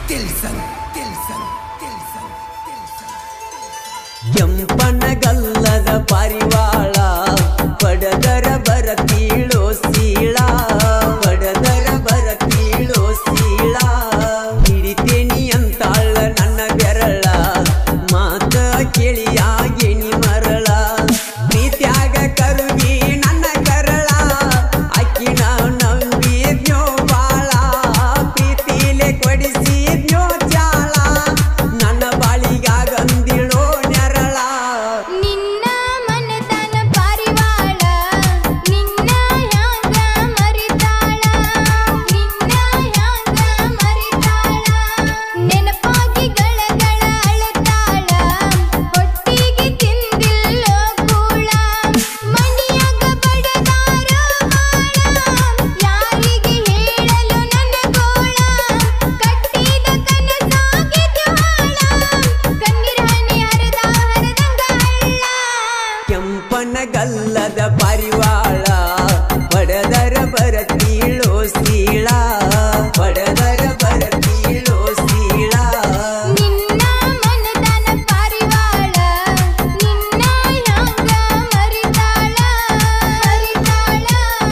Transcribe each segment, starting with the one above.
ತಿಳ್ಸನ್ ತಿಳ್ಸನ್ ತಿಳ್ಸನ್ ಕೆಂಪನ ಗಲ್ಲದ ಪಾರಿವಾಳ ಪಡದರ ಬರ ತೀಳೋ ಸೀಳ ಪಡದರ ಬರ ತೀಳೋ ಸೀಳ ಹಿಡಿತೇನಿ ಅಂತಾಳ ನನ್ನ ಬೆರಳ ಮಾತ ಕೇಳಿಯಾಗೇನಿ ಮರಳ ಪ್ರೀತ್ಯಾಗ ಕರುಗಿ ನನ್ನ ಕರಳ ಅಕ್ಕಿನ ನಂಬಿದ್ನೋ ಬಾಳ ಪ್ರೀತಿಲೆ ಕೊಡಿಸಿದ್ನೋ ಚಾಳ ನನ್ನ ಬಾಳಿಗಾಗಂದಿಳೋ ನೆರಳ ನಿನ್ನ ಮನತನ ಪಾರಿವಾಳ ನಿನ್ನ ಹ್ಯಾಂಗ ಮರಿತಾಳ ನಿನ್ನ ಹ್ಯಾಂಗ ಮರಿತಾಳ ನೆನಪಾಗಿ ಗಳಗಳ ಅಳತಾಳ ಹೊಟ್ಟಿಗೆ ತಿಂದಿಲ್ಲೋ ಕೂಳ ಮಣಿಯಾಗ ಬಡದಾರ ಬಾಳ ಯಾರಿಗೆ ಹೇಳಲು ನನ್ನ ಗೋಳ ಕಟ್ಟಿದ ಕನಸಾಗಿದ್ದು ಹಾಳ ಕಣ್ಣೀರ ಹನಿ ಹರದ ಹರದಂಗ ಹಳ್ಳ ಕೆಂಪನ ಗಲ್ಲದ ಪಾರಿವಾಳ ಪಡದರ ಬರ ತೀಳೋ ಸೀಳ ಪಡದರ ಬರ ತೀಳೋ ಸೀಳ ನಿನ್ನ ಮನದನ ಪಾರಿವಾಳ ನಿನ್ನ ಹ್ಯಾಂಗ ಮರಿತಾಳ ಮರಿತಾಳ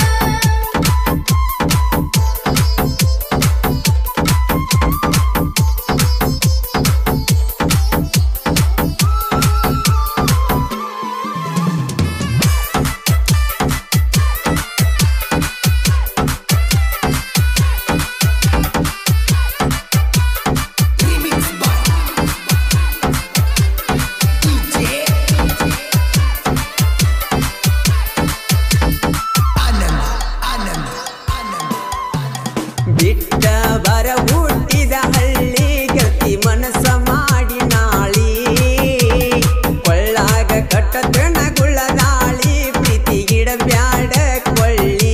remix by DJ Anand Anand Anand ಬಿಟ್ಟ ಬರ ಹುಟ್ಟಿದ ಹಳ್ಳಿ ಗತಿ ಮನಸ್ಸ ಮಾಡಿ ನಾಳಿ ಕೊಳ್ಳಾಗ ಕಟ್ಟತನ ಗುಳ್ಳದಾಳಿ ಪ್ರೀತಿ ಗಿಡ ಬ್ಯಾಡ ಕೊಳ್ಳಿ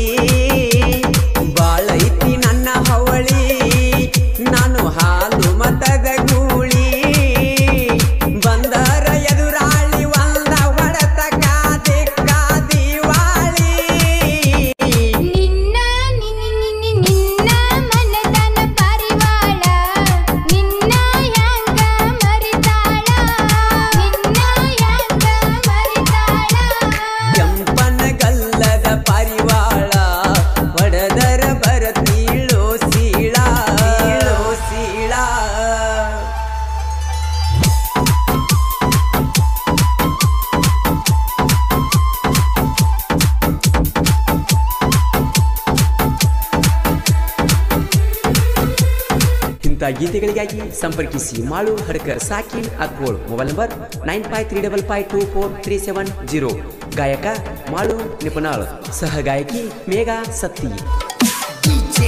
ಬಾಳೈತಿ ನನ್ನ ಹವಳಿ ನಾನು ಹಾಲು ಮತದ ಗೂಳಿ ಬಂದರ ಎದುರಾಳಿ ಒಂದ ಹೊಡೆತ ಕಾದಿ ಕಾದಿವಾಳಿ ನಿನ್ನ ನಿನ್ನ ನಿನ್ನ ನಿನ್ನ ಮನದನ ಪಾರಿವಾಳ ನಿನ್ನ ಹ್ಯಾಂಗ ಮರಿತಾಳ ನಿನ್ನ ಹ್ಯಾಂಗ ಮರಿತಾಳ ಕೆಂಪನ ಗಲ್ಲದ ಪಾರಿವಾಳ ಹೊಡೆದರ ಬರ ತೀಳೋ ಸೀಳ ತೀಳೋ ಸೀಳ ಇಂಥ ಗೀತೆಗಳಿಗಾಗಿ ಸಂಪರ್ಕಿಸಿ ಮಾಳು ಹಡ್ಕರ್ ಸಾಕಿನ್ Akkol mobile number nine five three double five two four three seven zero ಗಾಯಕ ಮಾಳು ನಿಪುಣಾಳ್ ಸಹ ಗಾಯಕಿ ಮೇಘಾ ಸತ್ತಿ ಡಿಜೆ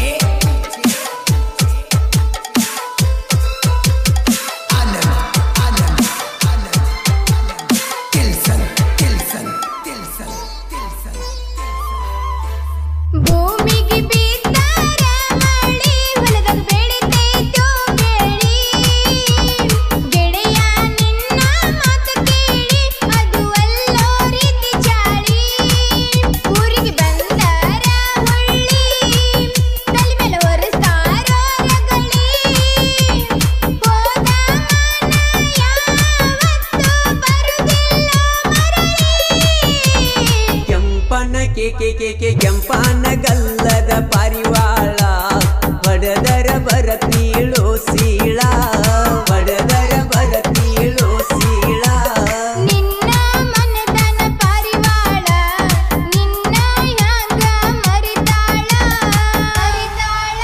ಆನಂದ್ ಆನಂದ್ ಆನಂದ್ ತಿಳ್ಸನ್ ತಿಳ್ಸನ್ ತಿಳ್ಸನ್ ತಿಳ್ಸನ್ ಭೂಮಿಗೆ ಬಿದ್ದಾರ ಮಳಿ ಹೊಲದಾಗ ಬೆಳಿತೈತೋ ಬೆಳಿ ಗೆಳೆಯ ನಿನ್ನ ಮಾತು ಕೇಳಿ ಅದು ಅಲ್ಲೋ ರೀತಿ ಚಾಳಿ ಊರಿಗೆ ಬಂದಾರ ಹೊಳ್ಳಿ ತಲೆ ಮೇಲೆ ಒರೆಸ್ತಾರೋ ರಗಳಿ ಹೋದ ಮನ ಯಾವತ್ತೂ ಬರುದಿಲ್ಲ ಮರಳಿ ಕೆಂಪನ ಕೆ ಕೆ ಕೆ ಕೆ ಕೆಂಪನ ಗಲ್ಲದ ಪಾರಿವಾಳ ಹೊಡೆದರ ಬರ ತೀಳೋ ಸೀಳ ಹೊಡೆದರ ಬರ ತೀಳೋ ಸೀಳ ನಿನ್ನ ಮನದನ ಪಾರಿವಾಳ ನಿನ್ನ ಹ್ಯಾಂಗ ಮರಿತಾಳ ಮರಿತಾಳ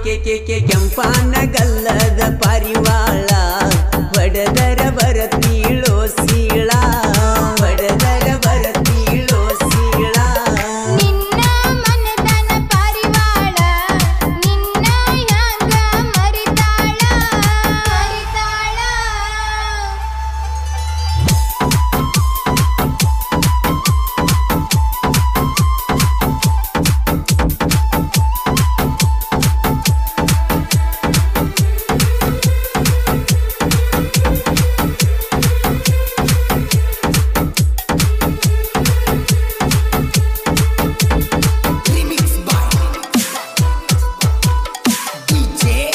ಕೆ ಕೆ ಕೆ ಕೆಂಪಾನ ಗಲ್ಲದ ಪಾರಿವಾಳ ಹೊಡೆದರ ಬರತೀಳೋ ಸೀಳ ಹೊಡೆದರ ಬರತೀಳೋ ಸೀಳ ನಿನ್ನ ಮನದನ ಪಾರಿವಾಳ ನಿನ್ನ ಹ್ಯಾಂಗ ಮರಿತಾಳ ಮರಿತಾಳ Remix by DJ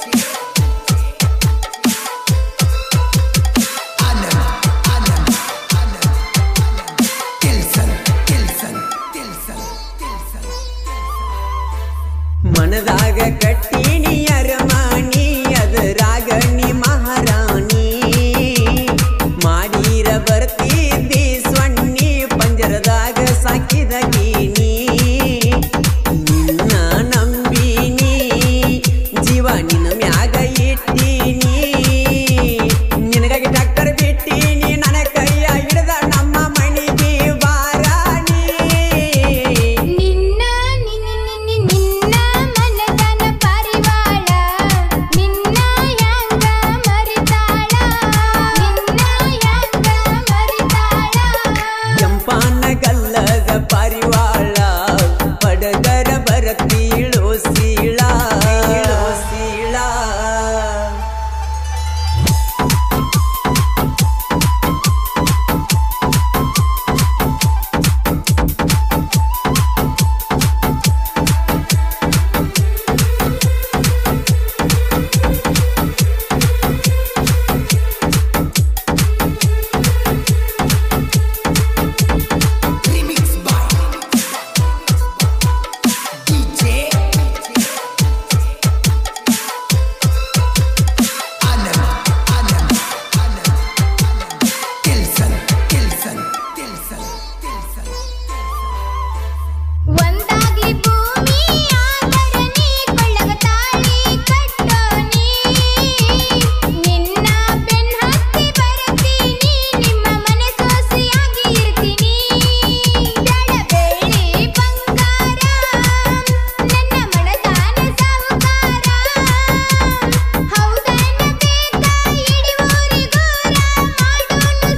Anand Anand Anand Tilson Tilson Tilson Tilson ಮನದಾಗ ಕಟ್ಟಿನಿ ಅರಮಾಣಿ ಅದರಾಗ ನೀ ಮಹಾರಾಣಿ ಮಾಡಿರ ಬರ್ತಿದ್ದಿ ಸ್ವಣ್ಣಿ ಪಂಜರದಾಗ ಸಾಕಿದ ಗೀನಿ ನಿನ್ನ ನಂಬಿನಿ ಜೀವ ನಿನ್ನ ಮ್ಯಾಗ ಇಟ್ಟೀನಿ ನಿನಗಾಗಿ ಡಾಕ್ಟರ್ ಬಿಟ್ಟೀನಿ ನನ್ನ ಕೈಯ ಹಿಡ್ದ ನಮ್ಮ ಮಣಿಗೆ ಬಾರಾಣಿ ನಿನ್ನ ನಿನ್ನ ನಿನ್ನ ನಿನ್ನ ಮನದನ ಪಾರಿವಾಳ ನಿನ್ನ ಹ್ಯಾಂಗ ಮರಿತಾಳ ನಿನ್ನ ಹ್ಯಾಂಗ ಮರಿತಾಳ ಕೆಂಪಾನ ಗಲ್ಲದ ಪಾರಿವಾಳ ಪಡಗರ ಬರತೀಳೋ ಸೀಳ ಸೀಳ Remix by DJ Anand Anand Anand Tilson Tilson Tilson Tilson ಒಂದಾಗಿ ಭೂಮಿ ಆದರನಿ ಕೊಳ್ಳಗ ತಾಳಿ ಕಟ್ಟೋನಿ ನಿನ್ನ ಬೆನ್ ಹತ್ತಿ ಬರ್ತೀನಿ ನಿಮ್ಮ ಮನೆ ಸೊಸೆಯಾಗಿ ಇರ್ತೀನಿ ಬೆಳಬೆಳ್ಳಿ ಬಂಗಾರ ನನ್ನ ಮನದಾನ ಸಾಹುಕಾರ ಹೌದನ ಬೇಕಾ ಇಡಿ ಊರಿಗೋರ ಮಾಡೋನು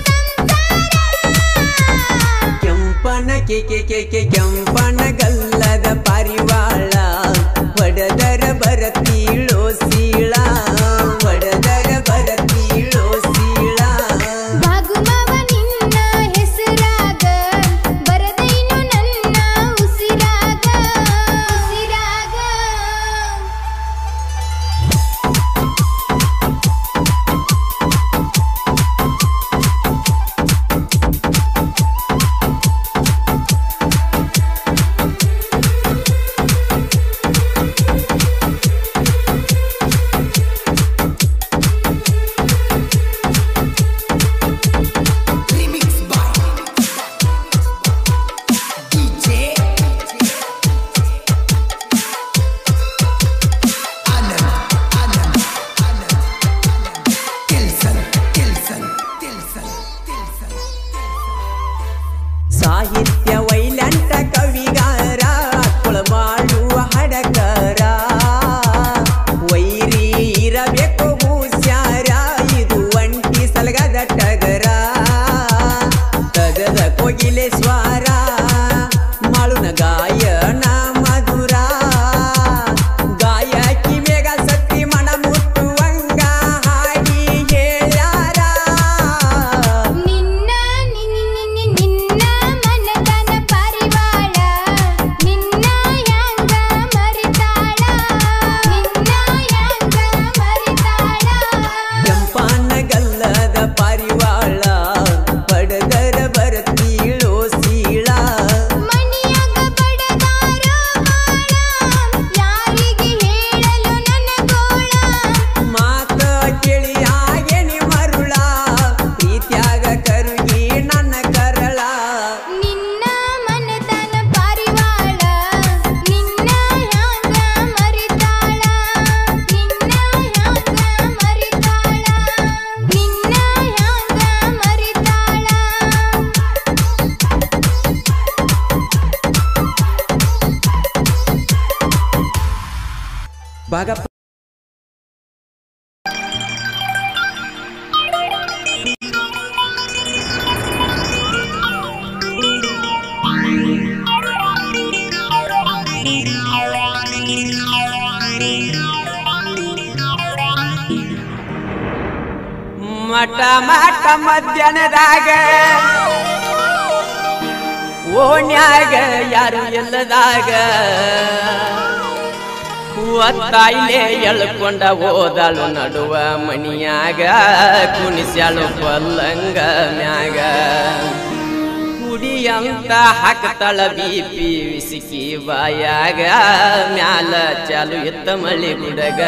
ಸಂಸಾರ ಕೆಂಪನ ಕೆ ಕೆ ಕೆ ಕೆ ಕೆಂಪನ ಗಲ್ಲದ ಪಾರಿವಾಳ ಹೊಡೆದರ ಬರತೀಳೋ ಸೀಳ ಹೊಡೆದರ ಬರತೀಳೋ ಸೀಳ ಭಾಗುಮವ ನಿನ್ನ ಹೆಸರಾಗ ಬರದೈನು ನನ್ನ ಉಸಿರಾಗ ಉಸಿರಾಗ Remix by DJ Anand Anand Anand Tilson Tilson Tilson Tilson ಸಾಹಿತ್ಯ ವೈಲಂಟ ಕವಿಗಾರ ಕುಳಮಾಡುವ ಹಡಕರ ವೈರಿ ಇರಬೇಕು ಮೂಸ್ಯಾರ ಇದು ಒಂಟಿ ಸಲಗದ ಟಗರ ತಗದ ಕೋಗಿಲೆ ಸ್ವಾರ ಮಾಳುನ ಗಾಯನ ಮಧುರ ಗಾಯಕಿ ಮೇಘ ಸತ್ತಿ ಮಣ ಮುಟ್ಟುವಂಗ ಹಾಡಿ ಹೇಳ್ಯಾರ ನಿನ್ನ ನಿನ್ನ ನಿನ್ನ ನಿನ್ನ ಮನದನ ಭಾಗಪ್ಪ ಮಠ ಮಠ ಮಧ್ಯಾಹ್ನದಾಗ ಓಣ್ಯಾಗ ಯಾರು ಇಲ್ಲದಾಗ ಒತ್ತಾಯಿಲೆ ಎಳ್ಕೊಂಡ ಓದಳು ನಡುವ ಮಣಿಯಾಗ ಕುಣಿಸ್ಯಾಳು ಪಲ್ಲಂಗ ಮ್ಯಾಗ ಕುಡಿಯಂತ ಹಾಕ್ತಾಳ ಬಿಪಿ ವಿಸಿಕಿ ಬಾಯಾಗ ಮ್ಯಾಲ ಚಾಲು ಎತ್ತ ಮಳಿ ಗುಡಗ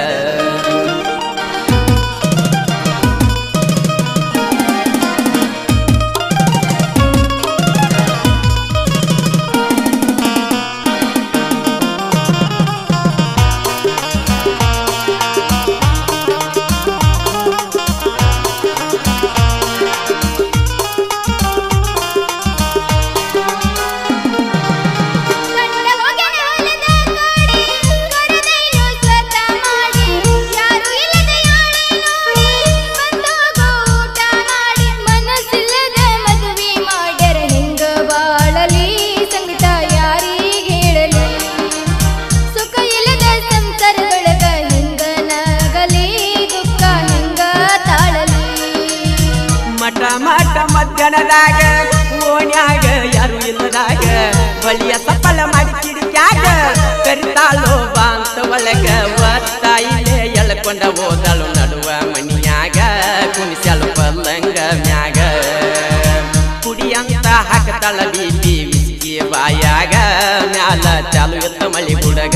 ಗಂಡ ಹೋಗ್ಯಾನ ಹೊಲದ ಕಡೆ, ಕರೆದೈನು ಸ್ವತ ಮಾಡಿ, ಯಾರು ಇಲ್ಲದ ಯಾಳೆ ನೋಡಿ, ಬಂದೋಗೋ ಊಟ ಮಾಡಿ, ಮನಸ್ಸಿಲ್ಲದ ಮದುವೆ ಮಾಡ್ಯಾರ ಹೆಂಗ ಬಾಳಲಿ ಸಂಕಟ ಯಾರಿಗೆ ಹೇಳಲಿ ಸುಖ ಇಲ್ಲದ ಸಂಸಾರದೊಳಗ ಹೆಂಗ ನಗಲಿ ದುಃಖ ಹೆಂಗ ತಾಳಲಿ ಮಠ ಮಠ ಮಧ್ಯಾಹ್ನದಾಗ ಓಣ್ಯಾಗ ಯಾರು ಇಲ್ಲದಾಗ ಬಳಿಯ ಸಫಲ ಮಾಡಿ ಕಿಡಿಕ್ಯಾಗ ಕರಿತಾಳು ಬಾಂತ ಒಳಗ ಒತ್ತಾಯಿಲೆ ಎಳ್ಕೊಂಡ ಓದಳು ನಡುವ ಮಣಿಯಾಗ ಕುಣಿಸ್ಯಾಳು ಪಲ್ಲಂಗ ಮ್ಯಾಗ ಕುಡಿಯಂತ ಹಾಕತಾಳ ಬಿಪಿ ವಿಸ್ಕಿ ಬಾಯಾಗ ಮ್ಯಾಲ ಚಾಲು ಎತ್ತ ಮಳಿ ಗುಡಗ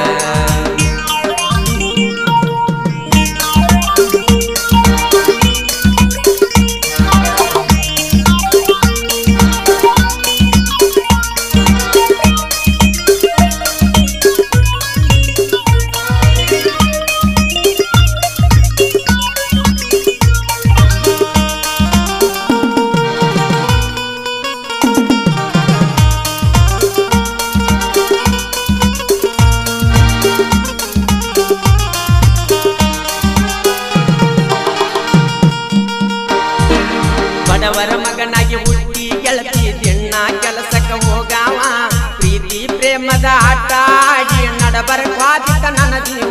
ಬಡವರ ಮಗನಾಗಿ ಹುಟ್ಟಿ ಗೆಳತಿ ದಿಣ್ಣ ಕೆಲಸಕ್ಕ ಹೋಗಾವ ಪ್ರೀತಿ ಪ್ರೇಮದ ಆಟ ಆಡಿ ನಡಬರ ಕ್ವಾದಿತ ನನ್ನ ಜೀವ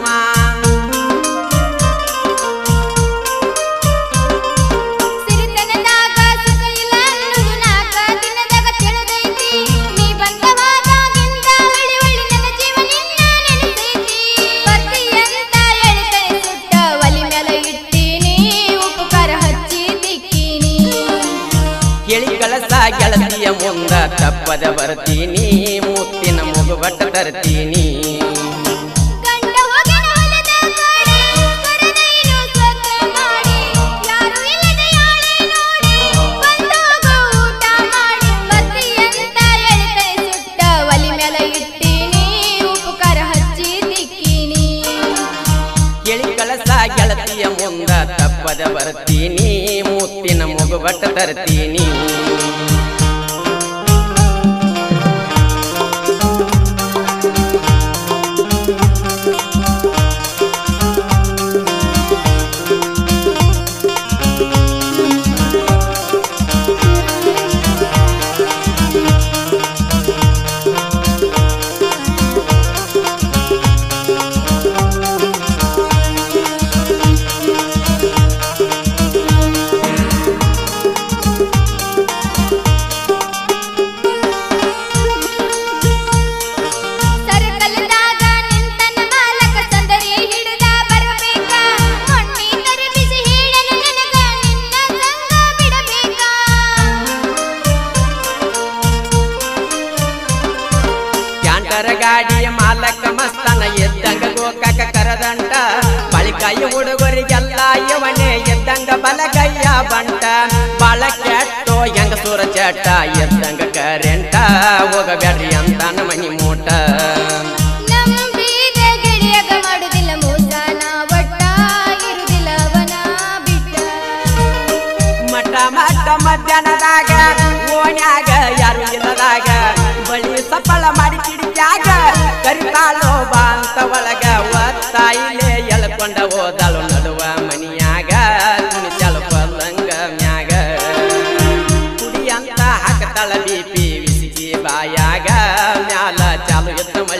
ಸಿರಿತನದಾಗ ಸುಖ ಇಲ್ಲ ಅನ್ನೋದು ನಾಲ್ಕ ದಿನದಾಗ ತಿಳಿದೈತಿ ನೀ ಬಂದವಾದಾಗಿಂದ ಹೊಳ್ಳಿ ಹೊಳ್ಳಿ ನನ್ನ ಜೀವ ನಿನ್ನ ನೆನೆಸೈತಿ ಬರ್ತೀಯಂತ ಎಳ್ಕೈ ಸುಟ್ಟ ಒಲಿ ಮ್ಯಾಲ ಇಟ್ಟೀನಿ ಉಪಕಾರ ಹಚ್ಚಿ ತಿಕ್ಕೀನಿ ಕೇಳಿ ಕಳಸ ಗೆಳತಿಯ ಮುಂದ ತಪ್ಪದ ಬರ್ತೀನಿ ಮುತ್ತಿನ ಮುಗುಬಟ್ಟ ತರ್ತೀನಿ ಗಂಡ ಹೋಗ್ಯಾನ ಹೊಲದ ಕಡೆ, ಕರೆದೈನು ಸ್ವತ್ತ ಮಾಡಿ, ಯಾರು ಇಲ್ಲದ ಯಾಳೆ ನೋಡಿ, ಬಂದೋಗೋ ಊಟ ಮಾಡಿ, ಬರ್ತೀಯಂತ ಎಳ್ಕೈ ಸುಟ್ಟ ಒಲಿ ಮ್ಯಾಲ ಇಟ್ಟೀನಿ, ಉಪಕಾರ ಹಚ್ಚಿ ತಿಕ್ಕೀನಿ. ಕೇಳಿ ಕಳಸ ಗೆಳತಿಯ ಮುಂದ ತಪ್ಪದ ಬರ್ತೀನಿ ಮುತ್ತಿನ ಮುಗುಬಟ್ಟ ತರ್ತೀನಿ ಸರ್ಕಲ್ದಾಗ ನಿಂತನ ಮಾಲಕ ಸಂದರಿ ಹಿಡಿದ ಬರಬೇಕ ಮೊಣ್ಣಿ ತರಿ ಬಿಸಿ ಹೇಳಲು ನನಗ ನಿನ್ನ ಸಂಗ ಬಿಡಬೇಕಾ ಕ್ಯಾಂಟರ ಗಾಡಿಯ ಮಾಲಕ ಮಸ್ತನ ಎದ್ದಂಗ ಗೋಕಾಕ ಕರದಂಟ ಬಳಿಕಾಯಿ ಹುಡುಗರಿಗೆಲ್ಲ ಇವನೇ ಎದ್ದಂಗ ಬಲಗಯ್ಯ ಬಂಟ ಬಾಳ ಕೆಟ್ಟೋ ಹೆಂಗ ಸೂರ ಚಟ ಎದ್ದಂಗ ಕರೆಂಟ ಹೋಗಬ್ಯಾಡ್ರಿ ಅಂತಾನ ಮನಿ ಮೂಟ ನಂಬಿದ ಗೆಳೆಯಗ ಮಾಡುದಿಲ್ಲ ಮೋಸ ನಾ ಒಟ್ಟ ಇರುದಿಲ್ಲ ಅವನ ಬಿಟ್ಟ ಮಠ ಮಠ ಮಧ್ಯಾಹ್ನದಾಗ ಓಣ್ಯಾಗ ಯಾರು ಇಲ್ಲದಾಗ ಬಳಿ ಸಫಲ ಮಾಡಿ ಕಿಡಿಕ್ಯಾಗ ಕರಿತಾಳೋ ಬಾಂತ ಒಳಗ ಒತ್ತಾಯಿಲೆ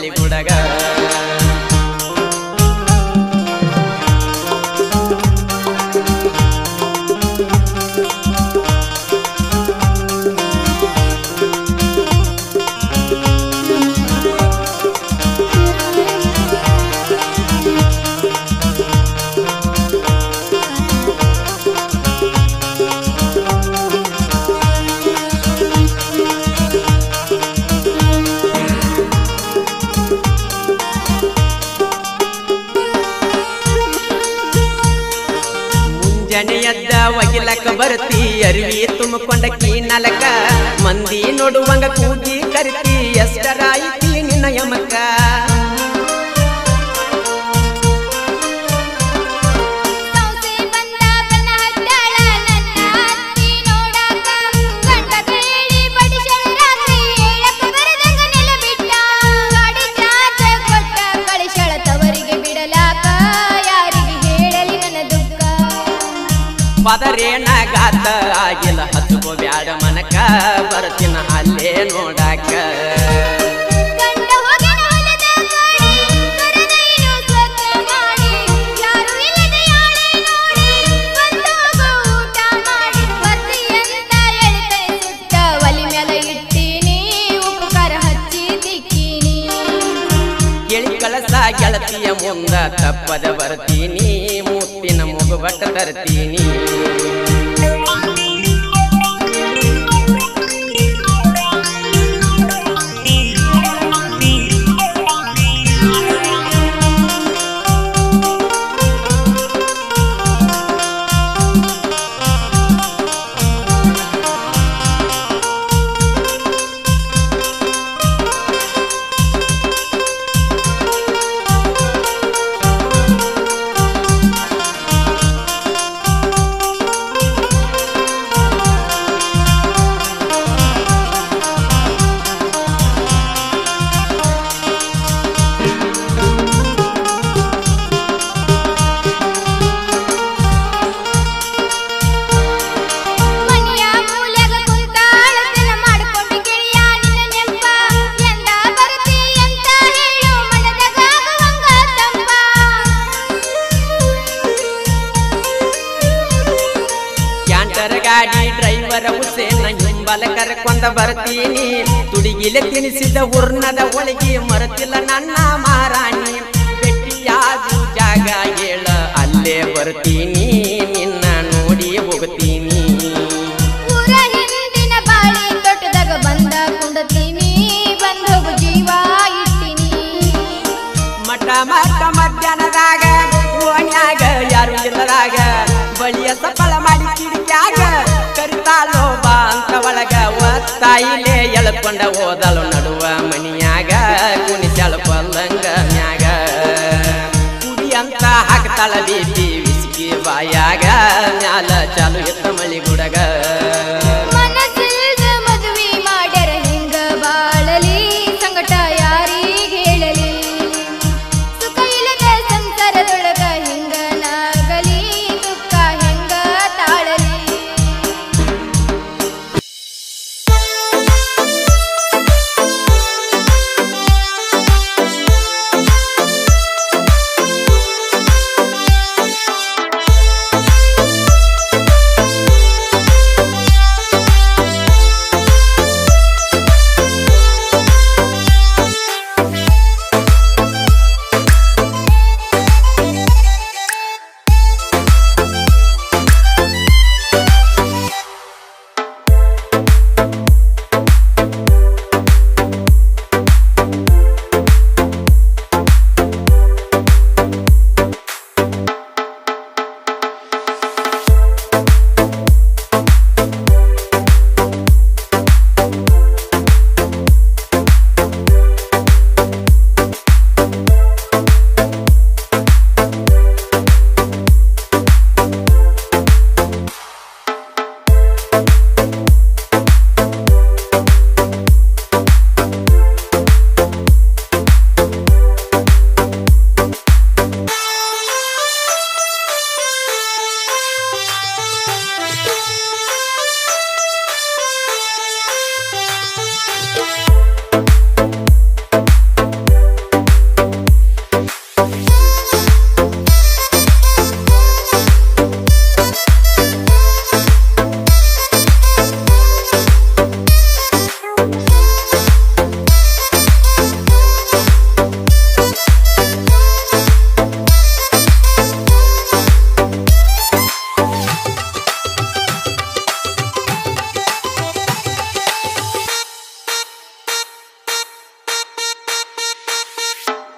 ಮಳಿಗುಡಗ ಮುಂಜಾನೆ ಎದ್ದ ಒಗಿಲಕ ಬರ್ತಿ ಅರಿವಿ ತುಂಬಿಕೊಂಡ ಕೀನಲಕ ಮಂದಿ ನೋಡುವಂಗ ಕೂಗಿ ಕರಿತಿ ಎಷ್ಟರಾಯಿತಿ ನಿನ್ನ ಯಮಕ ಸೌಸೆ ಬಂದ ಬನ್ನ ಹತ್ತಾಳ ನನ್ನ ಅತ್ತಿ ನೋಡಾಕ ಗಂಡ ಕೇಳಿ ಬಡಿಸಳ ರಾತ್ರಿ ಏಳಕ್ಕ ಬರದಂಗ ನೆಲ ಬಿಟ್ಟ ಗಾಡಿ ಚಾರ್ಜ ಕೊಟ್ಟ ಕಳಿಸಳ ತವರಿಗೆ ಬಿಡಲಾಕ ಯಾರಿಗೆ ಹೇಳಲಿ ನನ್ನ ದುಃಖ ಪದರೇನ ಗಾತ ಆಗಿಲ್ಲ ಹತ್ಕೋ ಬ್ಯಾಡ ಮನಕ ಬರ್ತಿನ ಅಲ್ಲೇ ನೋಡಾಕ ಗಂಡ ಹೋಗಿನ ಹೊಲದ ಕಡೆ ಕರೆದೈನು ಸ್ವಚ್ಛ ಮಾಡಿ ಯಾರು ಇಲ್ಲದೆ ಯಾಳೆ ನೋಡಿ ಬಂದು ಹೋಗೋ ಊಟ ಮಾಡಿ ಬರ್ತಿ ಅಂತ ಎಳ್ತೈ ಸುಟ್ಟ ಒಲಿ ಮ್ಯಾಲ ಇಟ್ಟೀನಿ ಉಪಕಾರ ಹಚ್ಚಿ ತಿಕ್ಕೀನಿ ಎಳಿ ಕಳಸ ಗೆಳತಿಯ ಮುಂದ ತಪ್ಪದ ಬರ್ತೀನಿ ಮುತ್ತಿನ ಮುಗುಬಟ್ಟ ತರ್ತೀನಿ ಮನೆಯ ಮೂಲೆಗ ಕುಂತಾಳತನ ಮಾಡ್ಕೊಂಡು ಗೆಳೆಯ ನಿನ್ನ ನೆಂಪ ಎಂದ ಬರ್ತಿ ಅಂತ ಹೇಳು ಮನದಾಗ ಆಗುವಂಗ ತಂಪ ಕ್ಯಾಂಟರ್ ಗಾಡಿ ಡ್ರೈವರ ಹುಸೇನ ಹಿಂಬಲ ಕರ್ಕೊಂಡ ಬರ್ತೀನಿ ತುಡಿಗಿಲೆ ತಿನಿಸಿದ ಉರ್ನದ ಒಳಗೆ ಮರತಿಲ್ಲ ನನ್ನ ಮಾರಾಣಿ ಭೇಟಿಯಾದು ಜಾಗ ಹೇಳ ಅಲ್ಲೇ ಬರ್ತೀನಿ ನಿನ್ನ ನೋಡಿ ಹೋಗ್ತೀನಿ ಊರ ಹಿಂದಿನ ಬಾಳಿ ತೋಟದಾಗ ಬಂದ ಕುಂಡತೀನಿ ಬಂದ್ ಹೋಗು ಜೀವ ಇಟ್ಟಿನಿ ಮಠ ಮಠ ಮಧ್ಯಾಹ್ನದಾಗ ಓಣ್ಯಾಗ ಯಾರು ಇಲ್ಲದಾಗ ಬಳಿಯ ಸಫಲ ಮಾಡಿ ಕಿಡಿಕ್ಯಾಗ ಕರಿತಾಲೋ ಬಾ ಅಂತ ಒಳಗ ಒತ್ತಾಯಿಲೆ ಎಳ್ಕೊಂಡ ಹೋದಳು ನಡುವ ಮನಿಯ